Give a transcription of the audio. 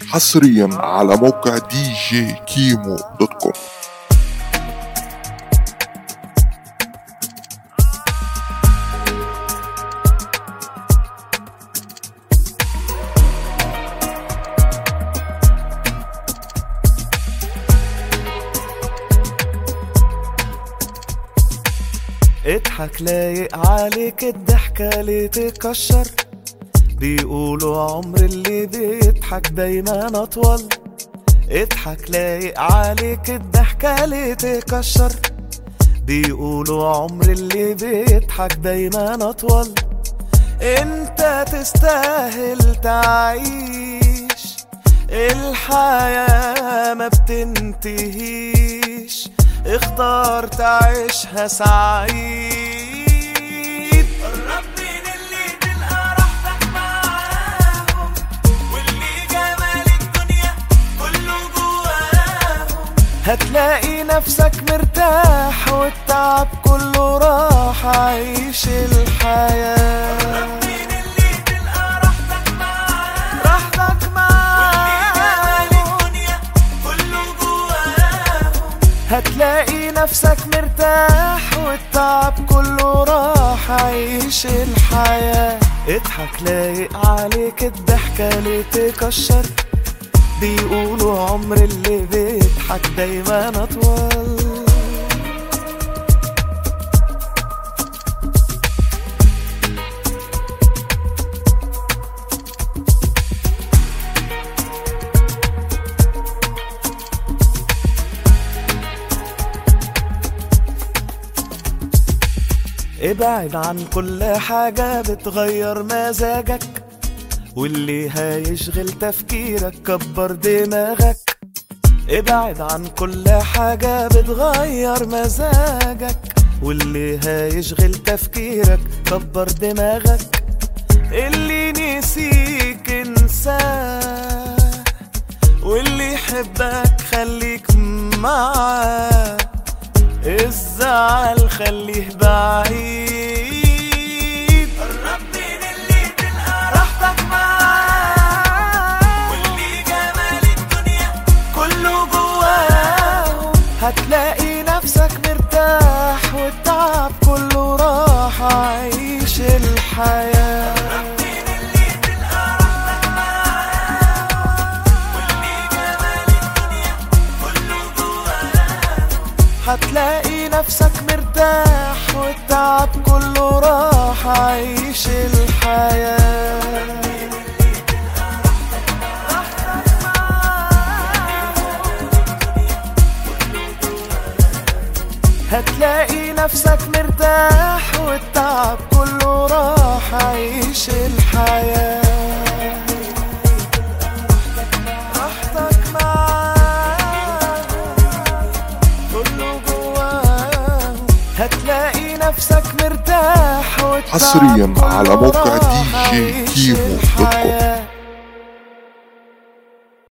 حصريا على موقع دي جي كيمو دوت كوم اضحك لايق عليك الضحكة ليه تكشر بيقولوا عمر اللي بيضحك دايما اطول اضحك لايق عليك الضحكة ليه تكشر بيقولوا عمر اللي بيضحك دايما اطول انت تستاهل تعيش الحياة ما بتنتهيش اختار تعيشها سعيد قرب من اللي تلقى راحتك معاهم واللي جمال الدنيا كله جواهم هتلاقي نفسك مرتاح والتعب كله راح عيش الحياة قرب من اللي تلقى راحتك معاهم راحتك معاهم الدنيا كله جواهم هتلاقي نفسك مرتاح والتعب كله راح عيش الحياة اضحك لايق عليك الضحكة ليه تكشر بيقولوا عمر اللي بيضحك دايما أطول ابعد عن كل حاجة بتغير مزاجك واللي هيشغل تفكيرك كبر دماغك ابعد عن كل حاجة بتغير مزاجك واللي هيشغل تفكيرك كبر دماغك اللي نسيك انساه واللي يحبك خليك معاه الزعل خليه بعيد قرب من اللي تلقى راحتك معاه واللي جمال الدنيا كله جواهم هتلاقي نفسك مرتاح والتعب كله راح عيش الحياة قرب من اللي تلقى راحتك معاه واللي جمال الدنيا كله جواهم هتلاقي نفسك مرتاح والتعب كله راح عيش الحياة هتلاقي نفسك مرتاح والتعب كله راح عيش الحياة راحتك معاه كله جواه هتلاقي نفسك مرتاح والتعب حصرياً على كله موقع راح DJ عيش كيمو دوت كوم. الحياة.